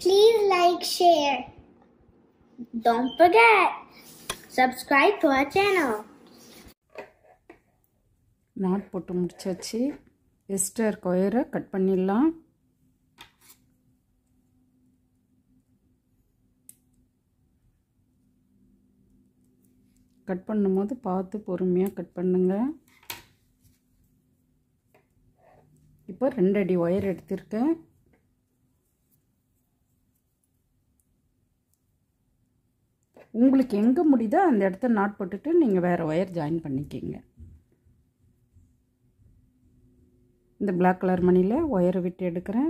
Please like, share. Don't forget, subscribe to our channel. Knot போட்டு முடிச்சாச்சு எஸ்டர் கொயரை கட் பண்ணிடலாம் கட் பண்ணும்போது பார்த்து பொறுமையாக கட் பண்ணுங்க இப்போ ரெண்டு அடி ஒயர் எடுத்திருக்கேன் உங்களுக்கு எங்கே முடியுதோ அந்த இடத்த நாட் போட்டுட்டு நீங்கள் வேறு ஒயர் ஜாயின் பண்ணிக்கிங்க இந்த பிளாக் கலர் மணியில் ஒயரை விட்டு எடுக்கிறேன்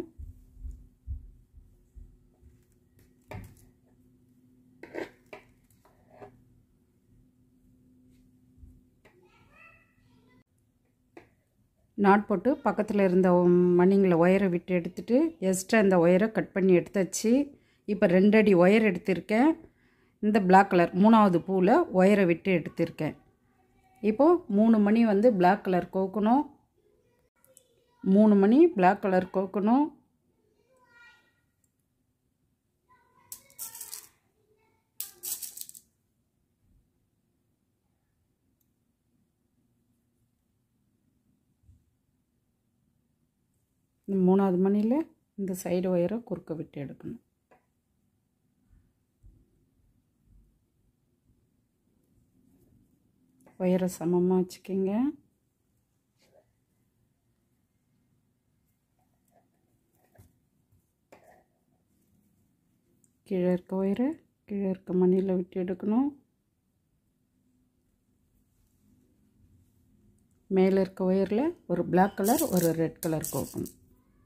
நாட் போட்டு பக்கத்தில் இருந்த மணிங்களை ஒயரை விட்டு எடுத்துட்டு எக்ஸ்ட்ரா இந்த ஒயரை கட் பண்ணி எடுத்தாச்சு இப்போ ரெண்டு அடி ஒயர் எடுத்திருக்கேன் இந்த பிளாக் கலர் மூணாவது பூவில் ஒயரை விட்டு எடுத்திருக்கேன் இப்போது மூணு மணி வந்து பிளாக் கலர் கோக்கணும் மூணு மணி பிளாக் கலர் கோக்கணும் இந்த மூணாவது மணியில் இந்த சைடு ஒயரை குறுக்க விட்டு எடுக்கணும் ஒயரை சமமாக வச்சுக்கோங்க கீழே இருக்க ஒயரை கீழே இருக்க மணியில் விட்டு எடுக்கணும் மேலே இருக்க ஒயரில் ஒரு பிளாக் கலர் ஒரு ரெட் கலர் கோக்கணும்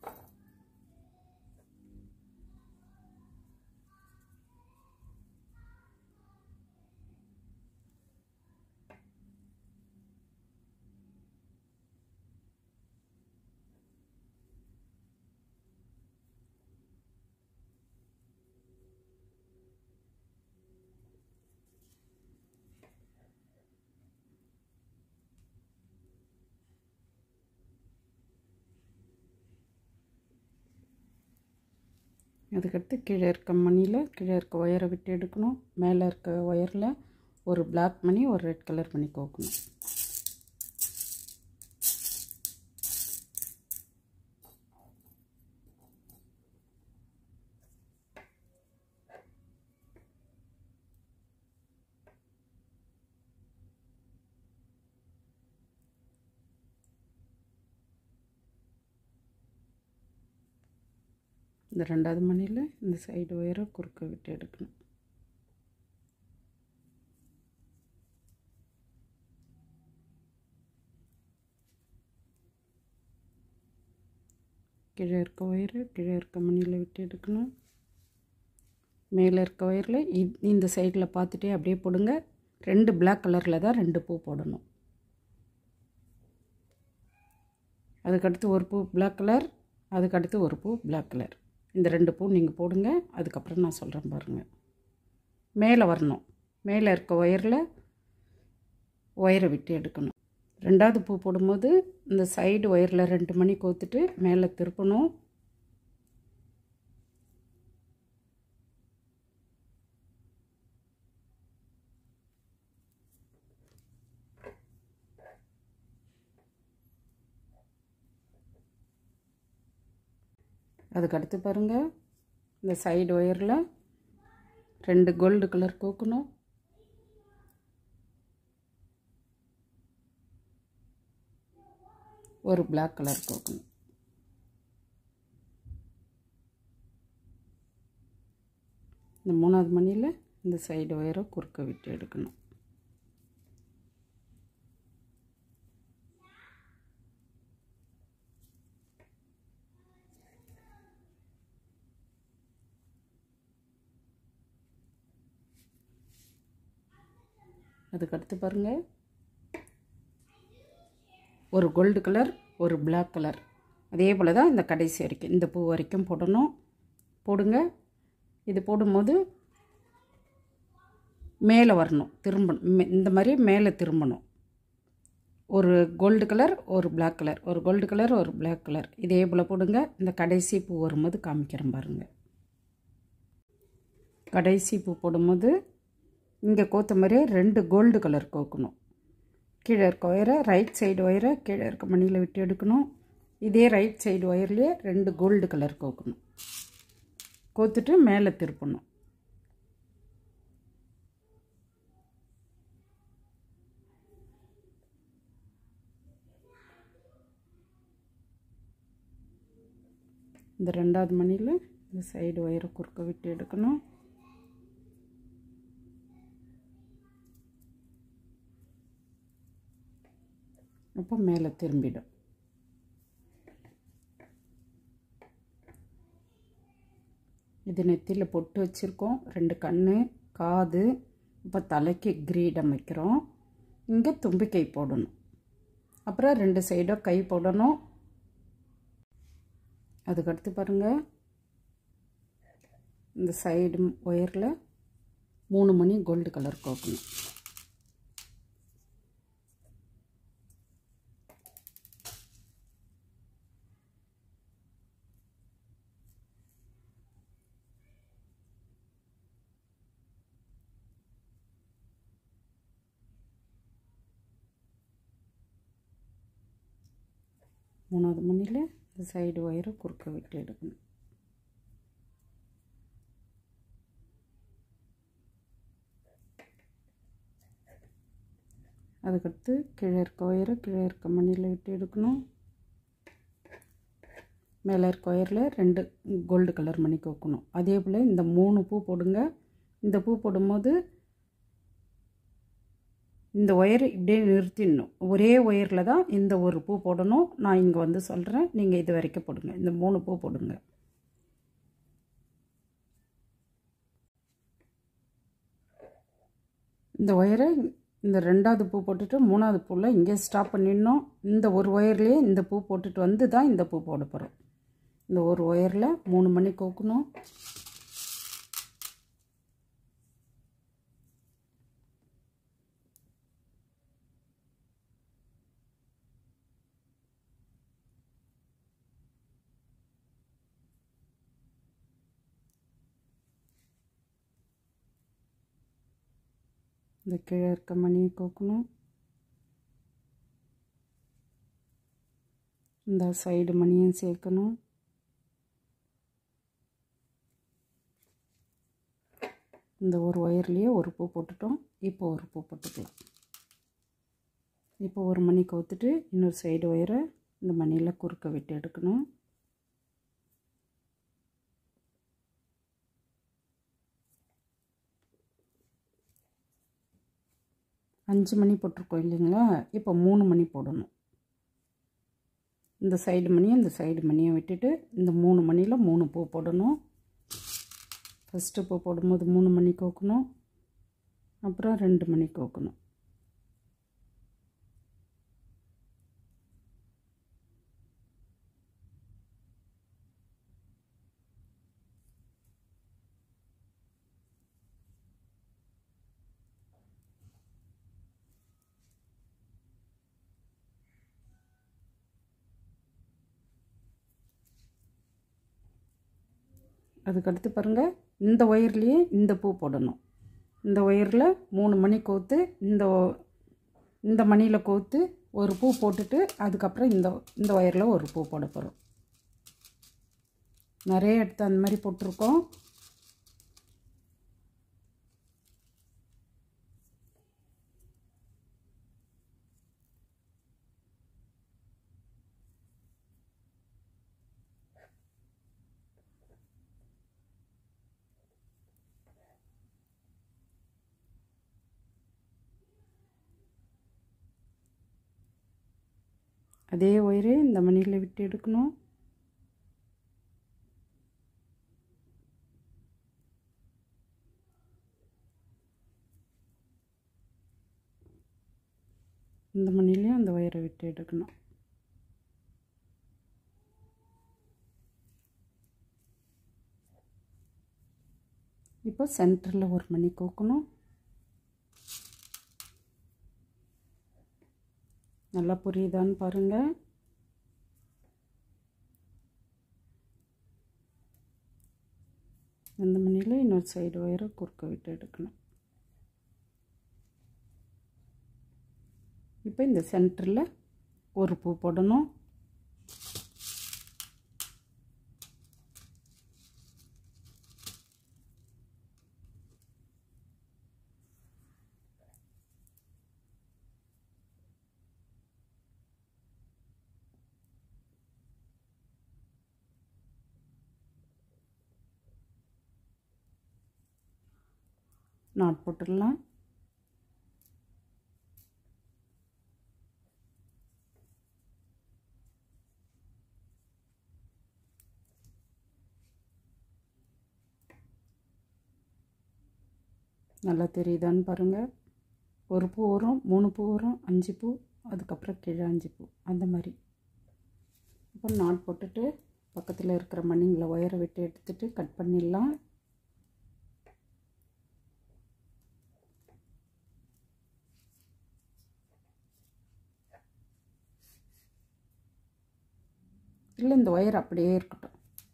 அதுக்கடுத்து கீழே இருக்க மணியில் கீழே இருக்க ஒயரை விட்டு எடுக்கணும் மேலே இருக்க ஒயரில் ஒரு பிளாக் மணி ஒரு ரெட் கலர் மணி கோக்கணும் இந்த ரெண்டாவது மணியில் இந்த சைடு ஒயரை குறுக்க விட்டு எடுக்கணும் கீழே இருக்க ஒயரை கீழே இருக்க மணியில் விட்டு எடுக்கணும் மேலே இருக்க ஒயரில் இந்த சைடில் பார்த்துட்டே அப்படியே போடுங்க ரெண்டு பிளாக் கலரில் தான் ரெண்டு பூ போடணும் அதுக்கடுத்து ஒரு பூ பிளாக் கலர் அதுக்கடுத்து ஒரு பூ பிளாக் கலர் இந்த ரெண்டு பூ நீங்கள் போடுங்க அதுக்கப்புறம் நான் சொல்கிறேன் பாருங்கள் மேலே வரணும் மேலே இருக்க ஒயரில் ஒயரை விட்டு எடுக்கணும் ரெண்டாவது பூ போடும்போது இந்த சைடு ஒயரில் ரெண்டு மணி கோத்துட்டு மேலே திருப்பணும் அதுக்கடுத்து பாருங்கள் இந்த சைடு ஒயரில் ரெண்டு கோல்டு கலர் கோக்கணும் ஒரு பிளாக் கலர் கோக்கணும் இந்த மூணாவது மணியில் இந்த சைடு ஒயரை குறுக்க விட்டு எடுக்கணும் அதுக்கடுத்து பாருங்கள் ஒரு கோல்டு கலர் ஒரு பிளாக் கலர் அதே போல் தான் இந்த கடைசி வரைக்கும் இந்த பூ வரைக்கும் போடணும் போடுங்க இது போடும்போது மேலே வரணும் திரும்பணும் மே- இந்த மாதிரி மேலே திரும்பணும் ஒரு கோல்டு கலர் ஒரு பிளாக் கலர் ஒரு கோல்டு கலர் ஒரு பிளாக் கலர் இதே போல் போடுங்க இந்த கடைசி பூ வரும்போது காமிக்கிறேன் பாருங்கள் கடைசி பூ போடும்போது இங்கே கோத்த மாதிரியே ரெண்டு கோல்டு கலர் கோக்கணும் கீழே இருக்க ஒயரை ரைட் சைடு ஒயரை கீழே இருக்க மணியில் விட்டு எடுக்கணும் இதே ரைட் சைடு ஒயர்லேயே ரெண்டு கோல்டு கலர் கோக்கணும் கோத்துட்டு மேலே திருப்பணும் இந்த ரெண்டாவது மணியில் இந்த சைடு ஒயரை குறுக்க விட்டு எடுக்கணும் அப்போ மேலே திரும்பிடும் இது நெத்தியில் பொட்டு வச்சுருக்கோம் ரெண்டு கண் காது இப்போ தலைக்கு கிரீடம் வைக்கிறோம் இங்கே தும்பிக்கை போடணும் அப்புறம் ரெண்டு சைடும் கை போடணும் அதுக்கடுத்து பாருங்கள் இந்த சைடு ஒயரில் மூணு மணி கோல்டு கலர் கோக்கணும் மூணாவது மணியில் இந்த சைடு ஒயரை குறுக்க விட்டு எடுக்கணும் அதுக்கடுத்து கீழே இருக்க ஒயரை கீழே இருக்க மணியில் விட்டு எடுக்கணும் மேலே இருக்க ஒயரில் ரெண்டு கோல்டு கலர் மணி கோக்கணும் அதே போல் இந்த மூணு பூ போடுங்க இந்த பூ போடும்போது இந்த ஒயர் இப்படியே நிறுத்திடணும் ஒரே ஒயரில் தான் இந்த ஒரு பூ போடணும் நான் இங்கே வந்து சொல்கிறேன் நீங்கள் இது வரைக்கும் போடுங்க இந்த மூணு பூ போடுங்க இந்த ஒயரை இந்த ரெண்டாவது பூ போட்டுட்டு மூணாவது பூவில் இங்கே ஸ்டாப் பண்ணிடணும் இந்த ஒரு ஒயர்லேயே இந்த பூ போட்டுட்டு வந்து தான் இந்த பூ போட போகிறோம் இந்த ஒரு ஒயரில் மூணு மணி கோக்கணும் இந்த கீழே இருக்க மணியை கோக்கணும் இந்த சைடு மணியும் சேர்க்கணும் இந்த ஒரு ஒயர்லேயே ஒரு பூ போட்டுட்டோம் இப்போ ஒரு பூ போட்டுக்கலாம் இப்போ ஒரு மணி கவுத்துட்டு இன்னொரு சைடு ஒயரை இந்த மணியில் குறுக்க விட்டு எடுக்கணும் அஞ்சு மணி போட்டிருக்கோம் இல்லைங்களா இப்போ மூணு மணி போடணும் இந்த சைடு மணியும் இந்த சைடு மணியும் விட்டுட்டு இந்த மூணு மணியில் மூணு பூ போடணும் ஃபஸ்ட்டு பூ போடும்போது மூணு மணி கோக்கணும் அப்புறம் ரெண்டு மணி கோக்கணும் அதுக்கடுத்து பாருங்கள் இந்த ஒயர்லேயே இந்த பூ போடணும் இந்த ஒயரில் மூணு மணி கோத்து இந்த இந்த மணியில் கோத்து ஒரு பூ போட்டுட்டு அதுக்கப்புறம் இந்த இந்த ஒயரில் ஒரு பூ போட போகிறோம் நிறைய இடத்து அந்த மாதிரி போட்டிருக்கோம் அதே ஒயரு இந்த மணியில் விட்டு எடுக்கணும் இந்த மணிலையும் அந்த ஒயரை விட்டு எடுக்கணும் இப்போ சென்டரில் ஒரு மணி கோக்கணும் நல்லா புரியுதான்னு பாருங்கள் அந்த மணியில் இன்னொரு சைடு ஒயரை குறுக்க விட்டு எடுக்கணும் இப்போ இந்த சென்டரில் ஒரு பூ போடணும் நாட் போட்டுடலாம் நல்லா தெரியுதான்னு பாருங்கள் ஒரு பூ வரும் மூணு பூ வரும் அஞ்சு பூ அதுக்கப்புறம் கீழே அஞ்சு பூ அந்த மாதிரி இப்போ நாட் போட்டுட்டு பக்கத்தில் இருக்கிற மணிங்களை ஒயரை விட்டு எடுத்துட்டு கட் பண்ணிடலாம் இல்லை இந்த ஒயர் அப்படியே இருக்கட்டும்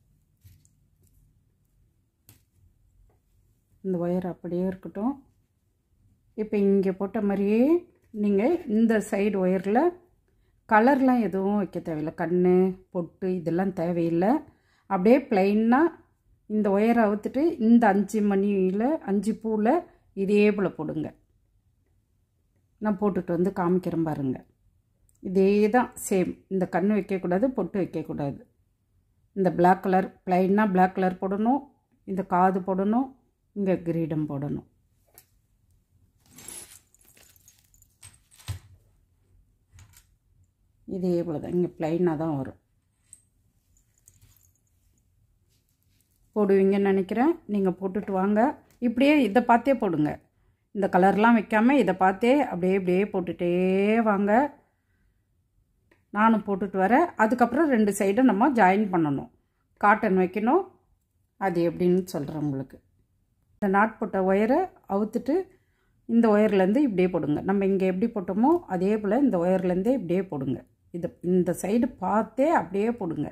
இந்த ஒயர் அப்படியே இருக்கட்டும் இப்போ இங்கே போட்ட மாதிரியே நீங்கள் இந்த சைடு ஒயரில் கலர்லாம் எதுவும் வைக்க தேவையில்லை கண் பொட்டு இதெல்லாம் தேவையில்லை அப்படியே ப்ளைனாக இந்த ஒயரை அவுத்துட்டு இந்த அஞ்சு மணியில் அஞ்சு பூவில் இதே போல் போடுங்க நான் போட்டுட்டு வந்து காமிக்கிறேன் பாருங்கள் இதே தான் சேம் இந்த கண் வைக்கக்கூடாது பொட்டு வைக்கக்கூடாது இந்த பிளாக் கலர் ப்ளைனாக பிளாக் கலர் போடணும் இந்த காது போடணும் இங்கே கிரீடம் போடணும் இதே போல் தான் இங்கே ப்ளைனாக தான் வரும் போடுவீங்கன்னு நினைக்கிறேன் நீங்கள் போட்டுட்டு வாங்க இப்படியே இதை பார்த்தே போடுங்க இந்த கலர்லாம் வைக்காமல் இதை பார்த்தே அப்படியே இப்படியே போட்டுகிட்டே வாங்க நானும் போட்டுட்டு வரேன் அதுக்கப்புறம் ரெண்டு சைடும் நம்ம ஜாயின் பண்ணணும் காட்டன் வைக்கணும் அது எப்படின்னு சொல்கிறேன் உங்களுக்கு இந்த நாட் போட்ட ஒயரை அவுத்துட்டு இந்த ஒயர்லேருந்து இப்படியே போடுங்க நம்ம இங்கே எப்படி போட்டோமோ அதே போல் இந்த ஒயர்லேருந்தே இப்படியே போடுங்க இது இந்த சைடு பார்த்தே அப்படியே போடுங்க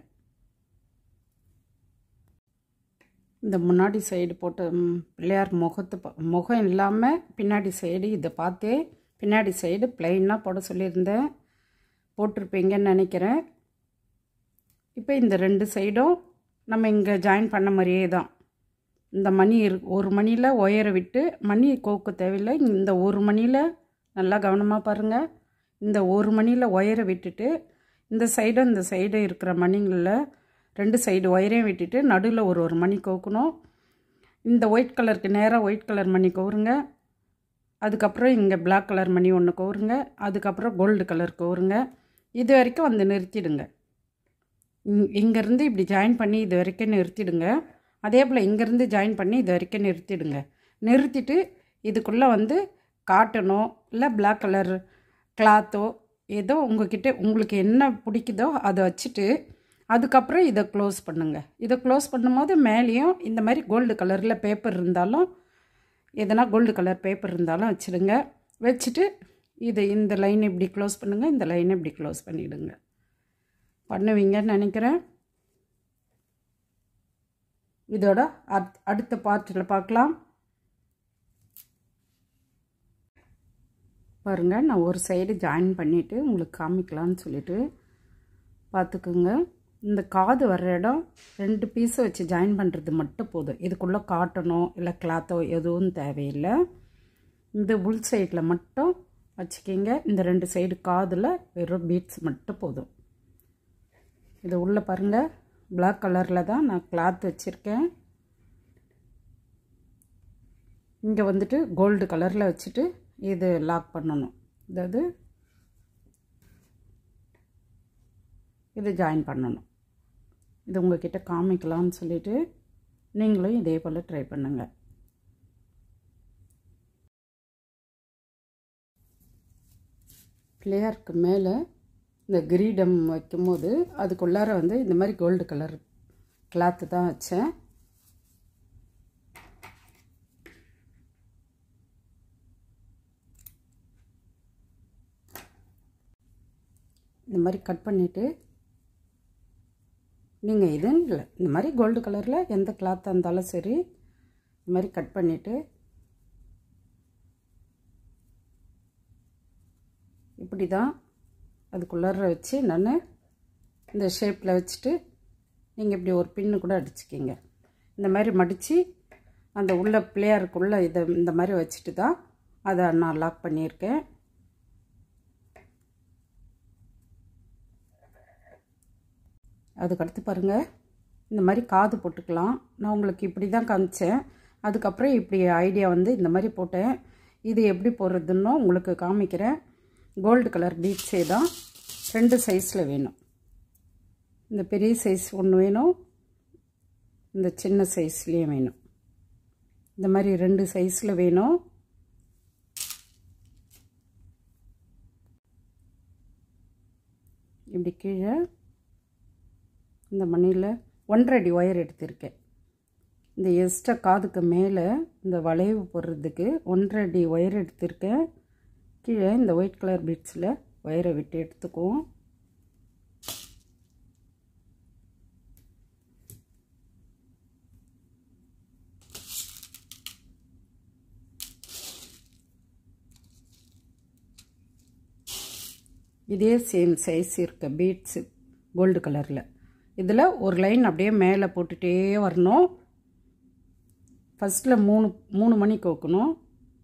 இந்த முன்னாடி சைடு போட்ட ம், பிள்ளையார் முகத்து ப- முகம் இல்லாமல் பின்னாடி சைடு இதை பார்த்தே பின்னாடி சைடு ப்ளைனாக போட சொல்லியிருந்தேன் போட்டிருப்பீங்கன்னு நினைக்கிறேன் இப்போ இந்த ரெண்டு சைடும் நம்ம இங்கே ஜாயின் பண்ண மாதிரியே தான் இந்த மணி இரு ஒரு மணியில் ஒயரை விட்டு மணி கோக்க தேவையில்லை இந்த ஒரு மணியில் நல்லா கவனமாக பாருங்கள் இந்த ஒரு மணியில் ஒயரை விட்டுட்டு இந்த சைடும் இந்த சைடும் இருக்கிற மணிங்களில் ரெண்டு சைடு ஒயரையும் விட்டுட்டு நடுவில் ஒரு ஒரு மணி கோக்கணும் இந்த ஒயிட் கலருக்கு நேராக ஒயிட் கலர் மணி கோருங்க அதுக்கப்புறம் இங்கே Black கலர் மணி ஒன்று கோருங்க அதுக்கப்புறம் கோல்டு கலர் கோருங்க இது வரைக்கும் வந்து நிறுத்திடுங்க இங் இங்கேருந்து இப்படி ஜாயின் பண்ணி இது வரைக்கும் நிறுத்திடுங்க அதே போல் இங்கேருந்து ஜாயின் பண்ணி இது வரைக்கும் நிறுத்திடுங்க நிறுத்திட்டு இதுக்குள்ளே வந்து காட்டனோ இல்லை Black கலர் கிளாத்தோ ஏதோ உங்ககிட்ட உங்களுக்கு என்ன பிடிக்குதோ அதை வச்சுட்டு அதுக்கப்புறம் இதை க்ளோஸ் பண்ணுங்கள் இதை க்ளோஸ் பண்ணும்போது மேலேயும் இந்த மாதிரி கோல்டு கலரில் பேப்பர் இருந்தாலும் எதனா கோல்டு கலர் பேப்பர் இருந்தாலும் வச்சுடுங்க வச்சுட்டு இது இந்த லைன் இப்படி க்ளோஸ் பண்ணுங்கள் இந்த லைனை இப்படி க்ளோஸ் பண்ணிவிடுங்க பண்ணுவீங்கன்னு நினைக்கிறேன் இதோட அத் அடுத்த பார்ட்டில் பார்க்கலாம் பாருங்கள் நான் ஒரு சைடு ஜாயின் பண்ணிவிட்டு உங்களுக்கு காமிக்கலான்னு சொல்லிட்டு பார்த்துக்குங்க இந்த காது வர்ற இடம் ரெண்டு பீஸை வச்சு ஜாயின் பண்ணுறது மட்டும் போதும் இதுக்குள்ளே காட்டனோ இல்லை கிளாத்தோ எதுவும் தேவையில்லை இந்த உள் சைடில் மட்டும் வச்சுக்கிங்க இந்த ரெண்டு சைடு காதில் வெறும் பீட்ஸ் மட்டும் போதும் இது உள்ளே பாருங்கள் Black கலரில் தான் நான் கிளாத் வச்சுருக்கேன் இங்கே வந்துட்டு கோல்டு கலரில் வச்சுட்டு இது லாக் பண்ணணும் அதாவது இது ஜாயின் பண்ணணும் இது உங்ககிட்ட காமிக்கலாம்னு சொல்லிட்டு நீங்களும் இதே போல் ட்ரை பண்ணுங்கள் பிளேயருக்கு மேலே இந்த கிரீடம் வைக்கும்போது அதுக்குள்ளார வந்து இந்த மாதிரி கோல்டு கலர் கிளாத்து தான் வச்சேன் இந்த மாதிரி கட் பண்ணிவிட்டு நீங்கள் இதுன்னு இல்லை இந்த மாதிரி கோல்டு கலரில் எந்த கிளாத்தாக இருந்தாலும் சரி இந்த மாதிரி கட் பண்ணிவிட்டு இப்படி தான் அதுக்குள்ளார வச்சு நான் இந்த ஷேப்பில் வச்சுட்டு நீங்கள் இப்படி ஒரு பின்னு கூட அடிச்சுக்கிங்க இந்த மாதிரி மடித்து அந்த உள்ள பிளேயருக்குள்ளே இதை இந்த மாதிரி வச்சுட்டு தான் அதை நான் லாக் பண்ணியிருக்கேன் அதுக்கடுத்து பாருங்கள் இந்த மாதிரி காது போட்டுக்கலாம் நான் உங்களுக்கு இப்படி தான் காமிச்சேன் அதுக்கப்புறம் இப்படி ஐடியா வந்து இந்த மாதிரி போட்டேன் இது எப்படி போடுறதுன்னு உங்களுக்கு காமிக்கிறேன் கோல்டு கலர் பீட்ஸே தான் ரெண்டு சைஸில் வேணும் இந்த பெரிய சைஸ் ஒன்று வேணும் இந்த சின்ன சைஸ்லேயும் வேணும் இந்த மாதிரி ரெண்டு சைஸில் வேணும் இப்படி கீழே இந்த மணியில் ஒன்றரை அடி ஒயர் எடுத்திருக்கேன் இந்த எக்ஸ்ட்ரா காதுக்கு மேலே இந்த வளைவு போடுறதுக்கு ஒன்றரை அடி ஒயர் எடுத்திருக்கேன் கீழே இந்த ஒயிட் கலர் பீட்ஸில் ஒயரை விட்டு எடுத்துக்குவோம் இதே சேம் சைஸ் இருக்க பீட்ஸு கோல்டு கலரில் இதில் ஒரு லைன் அப்படியே மேலே போட்டுகிட்டே வரணும் ஃபஸ்ட்டில் மூணு மூணு மணி கோக்கணும்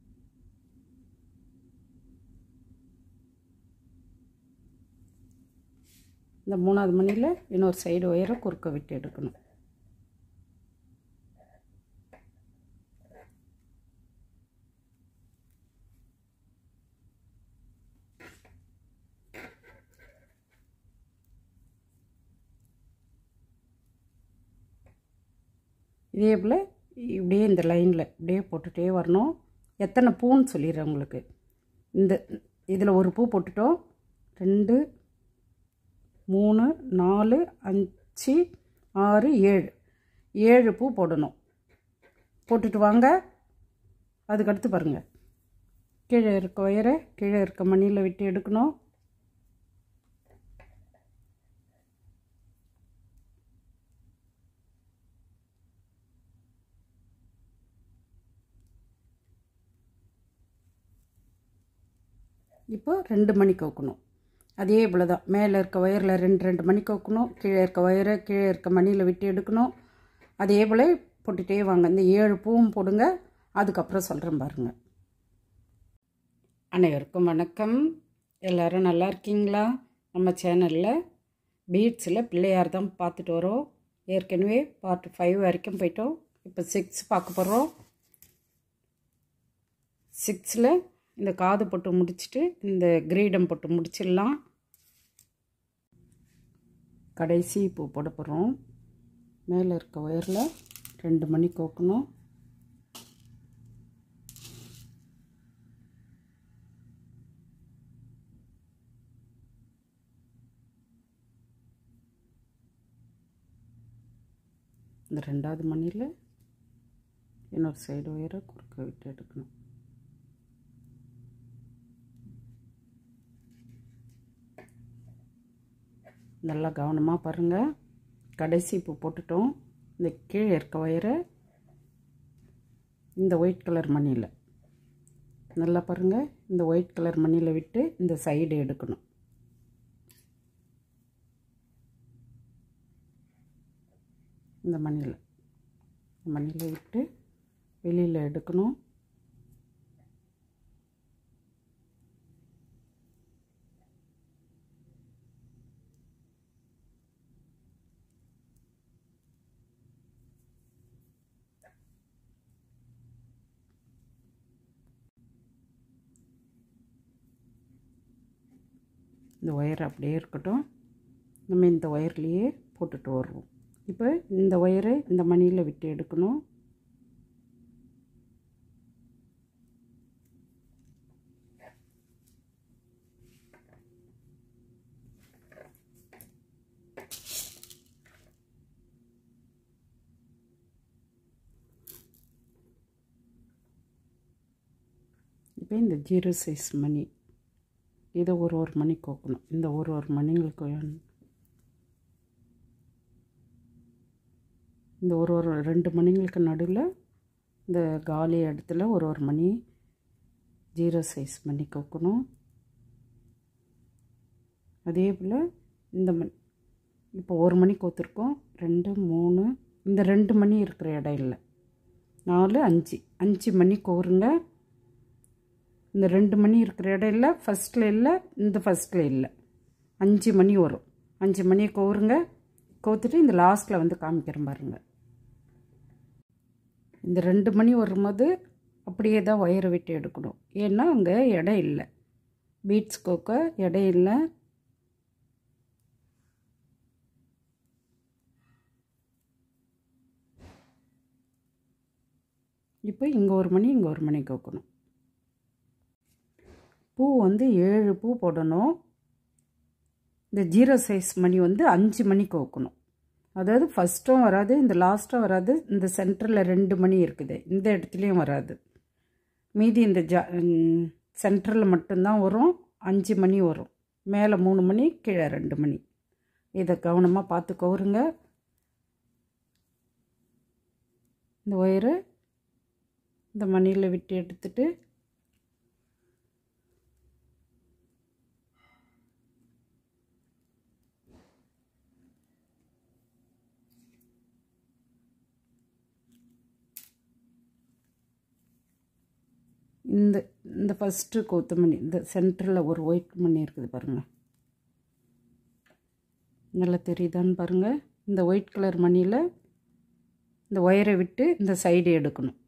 இந்த மூணாவது மணியில் இன்னொரு சைடு ஒயரை குறுக்க விட்டு எடுக்கணும் இதே போல் இப்படியே இந்த லைனில் இப்படியே போட்டுகிட்டே வரணும் எத்தனை பூன்னு சொல்லிடுறேன் உங்களுக்கு இந்த இதில் ஒரு பூ போட்டுட்டோம் ரெண்டு மூணு நாலு அஞ்சு ஆறு ஏழு ஏழு பூ போடணும் போட்டுட்டு வாங்க அதுக்கடுத்து பாருங்கள் கீழே இருக்க ஒயரை கீழே இருக்க மணியில் விட்டு எடுக்கணும் இப்போ ரெண்டு மணி கோக்கணும் அதே போல் தான் மேலே இருக்க ஒயரில் ரெண்டு ரெண்டு மணி கோக்கணும் கீழே இருக்க ஒயரை கீழே இருக்க மணியில் விட்டு எடுக்கணும் அதே போல் போட்டுகிட்டே வாங்க இந்த ஏழு பூவும் போடுங்க அதுக்கப்புறம் சொல்கிறேன் பாருங்கள் அனைவருக்கும் வணக்கம் எல்லோரும் நல்லா இருக்கீங்களா நம்ம சேனலில் பீட்ஸில் பிள்ளையார் தான் பார்த்துட்டு வரோம் ஏற்கனவே பார்ட் ஃபைவ் வரைக்கும் போயிட்டோம் இப்போ சிக்ஸ் பார்க்க போகிறோம் சிக்ஸில் இந்த காது போட்டு முடிச்சுட்டு இந்த கிரீடம் போட்டு முடிச்சிடலாம் கடைசி பூ போட போகிறோம் மேலே இருக்க ஒயரில் ரெண்டு மணி கோக்கணும் இந்த ரெண்டாவது மணியில் இன்னொரு சைடு ஒயரை குறுக்க விட்டு எடுக்கணும் நல்லா கவனமாக பாருங்கள் கடைசி பூ போட்டுட்டோம் இந்த கீழே இருக்க ஒயரை இந்த ஒயிட் கலர் மணியில் நல்லா பாருங்கள் இந்த ஒயிட் கலர் மணியில் விட்டு இந்த சைடு எடுக்கணும் இந்த மணியில் மணியில் விட்டு வெளியில் எடுக்கணும் இந்த ஒயர் அப்படியே இருக்கட்டும் நம்ம இந்த ஒயர்லேயே போட்டுட்டு வருவோம் இப்போ இந்த ஒயரை இந்த மணியில் விட்டு எடுக்கணும் இப்போ இந்த ஜீரோ சைஸ் மணி இதை ஒரு ஒரு மணி கோக்கணும் இந்த ஒரு ஒரு மணிங்களுக்கு வேணும் இந்த ஒரு ஒரு ரெண்டு மணிங்களுக்கு நடுவில் இந்த காலி இடத்துல ஒரு ஒரு மணி ஜீரோ சைஸ் மணி கோக்கணும் அதே போல் இந்த மணி இப்போ ஒரு மணி கோத்துருக்கோம் ரெண்டு மூணு இந்த ரெண்டு மணி இருக்கிற இடம் இல்லை நாலு அஞ்சு அஞ்சு மணி கோருங்க இந்த ரெண்டு மணி இருக்கிற இடம் இல்லை ஃபஸ்ட்டில் இல்லை இந்த ஃபஸ்ட்டில் இல்லை அஞ்சு மணி வரும் அஞ்சு மணியை கோருங்க கோத்துட்டு இந்த லாஸ்ட்டில் வந்து காமிக்கிறேன் பாருங்கள் இந்த ரெண்டு மணி வரும்போது அப்படியே தான் ஒயரை விட்டு எடுக்கணும் ஏன்னா அங்கே இடம் இல்லை பீட்ஸ் கோக்க இடம் இல்லை இப்போ இங்கே ஒரு மணி இங்கே ஒரு மணி கோக்கணும் பூ வந்து ஏழு பூ போடணும் இந்த ஜீரோ சைஸ் மணி வந்து அஞ்சு மணி கோக்கணும் அதாவது ஃபஸ்ட்டும் வராது இந்த லாஸ்ட்டும் வராது இந்த சென்டரில் ரெண்டு மணி இருக்குது இந்த இடத்துலையும் வராது மீதி இந்த ஜா சென்டரில் மட்டும்தான் வரும் அஞ்சு மணி வரும் மேலே மூணு மணி கீழே ரெண்டு மணி இதை கவனமாக பார்த்து கவுருங்க இந்த ஒயரு இந்த மணியில் விட்டு எடுத்துட்டு இந்த இந்த ஃபஸ்ட்டு கொத்து மணி இந்த சென்டரில் ஒரு ஒயிட் மணி இருக்குது பாருங்கள் நல்லா தெரியுதான்னு பாருங்கள் இந்த ஒயிட் கலர் மணியில் இந்த ஒயரை விட்டு இந்த சைடு எடுக்கணும்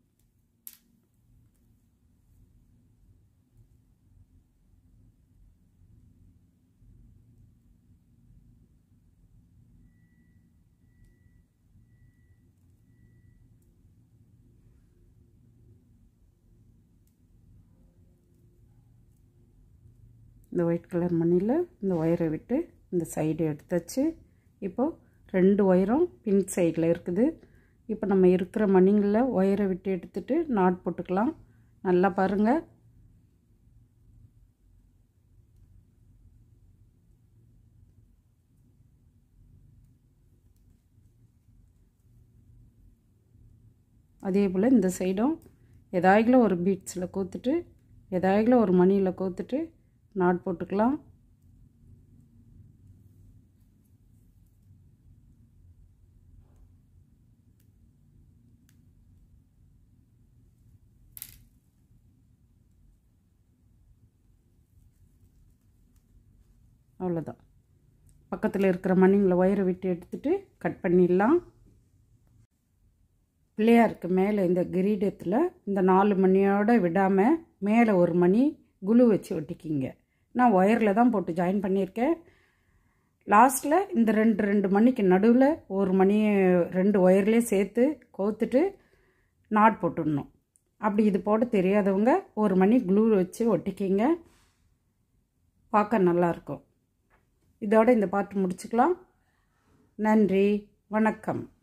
இந்த ஒயிட் கலர் மணியில் இந்த ஒயரை விட்டு இந்த சைடு எடுத்தாச்சு இப்போது ரெண்டு ஒயரும் பின் சைடில் இருக்குது இப்போ நம்ம இருக்கிற மணிங்களில் ஒயரை விட்டு எடுத்துட்டு நாட் போட்டுக்கலாம் நல்லா பாருங்கள் அதே போல் இந்த சைடும் எதாயிலும் ஒரு பீட்ஸில் கோத்துட்டு எதாயிலும் ஒரு மணியில் கோத்துட்டு நாட் போட்டுக்கலாம் அவ்வளோதான் பக்கத்தில் இருக்கிற மணிங்களை ஒயரை விட்டு எடுத்துட்டு கட் பண்ணிடலாம் பிள்ளையாருக்கு மேலே இந்த கிரீடத்தில் இந்த நாலு மணியோட விடாமல் மேலே ஒரு மணி குளு வச்சு ஒட்டிக்கிங்க நான் ஒயரில் தான் போட்டு ஜாயின் பண்ணியிருக்கேன் லாஸ்ட்டில் இந்த ரெண்டு ரெண்டு மணிக்கு நடுவில் ஒரு மணி ரெண்டு ஒயர்லேயே சேர்த்து கோத்துட்டு நாட் போட்டுடணும் அப்படி இது போட தெரியாதவங்க ஒரு மணி க்ளூ வச்சு ஒட்டிக்கிங்க பார்க்க நல்லாயிருக்கும் இதோட இந்த பாட்டு முடிச்சுக்கலாம் நன்றி வணக்கம்